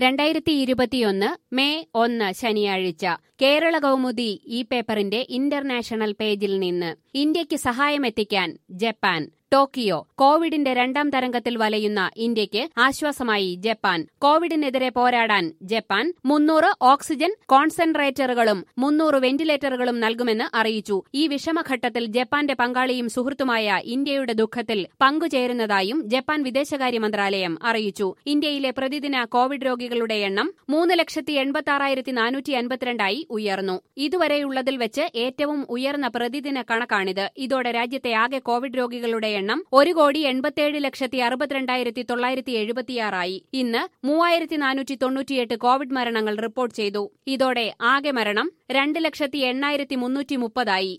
രണ്ടായിരത്തി ഇരുപത്തിയൊന്ന് മെയ് ഒന്ന് ശനിയാഴ്ച കേരള കൗമുദി ഈ പേപ്പറിന്റെ ഇന്റർനാഷണൽ പേജിൽ നിന്ന് ഇന്ത്യയ്ക്ക് സഹായമെത്തിക്കാൻ ജപ്പാൻ ടോക്കിയോ കോവിഡിന്റെ രണ്ടാം തരംഗത്തിൽ വലയുന്ന ഇന്ത്യയ്ക്ക് ആശ്വാസമായി ജപ്പാൻ കോവിഡിനെതിരെ പോരാടാൻ ജപ്പാൻ മുന്നൂറ് ഓക്സിജൻ കോൺസെൻട്രേറ്ററുകളും മുന്നൂറ് വെന്റിലേറ്ററുകളും നൽകുമെന്ന് അറിയിച്ചു ഈ വിഷമഘട്ടത്തിൽ ജപ്പാന്റെ പങ്കാളിയും സുഹൃത്തുമായ ഇന്ത്യയുടെ ദുഃഖത്തിൽ പങ്കുചേരുന്നതായും ജപ്പാൻ വിദേശകാര്യ മന്ത്രാലയം അറിയിച്ചു ഇന്ത്യയിലെ പ്രതിദിന കോവിഡ് രോഗികളുടെ എണ്ണം മൂന്ന് ലക്ഷത്തി എൺപത്തി ആറായിരത്തി നാനൂറ്റി അൻപത്തിരണ്ടായി ഉയർന്നു ഇതുവരെയുള്ളതിൽ വെച്ച് ഏറ്റവും ഉയർന്ന പ്രതിദിന കണക്കാണിത് ഇതോടെ രാജ്യത്തെ ആകെ കോവിഡ് രോഗികളുടെ എണ്ണം ഒരു കോടി എൺപത്തിയേഴ് ലക്ഷത്തി അറുപത്തിരണ്ടായിരത്തി തൊള്ളായിരത്തി എഴുപത്തിയാറായി ഇന്ന് മൂവായിരത്തി നാനൂറ്റി തൊണ്ണൂറ്റിയെട്ട് കോവിഡ് മരണങ്ങൾ റിപ്പോർട്ട് ചെയ്തു ഇതോടെ ആകെ മരണം രണ്ട് ലക്ഷത്തി എണ്ണായിരത്തി മുന്നൂറ്റി മുപ്പതായി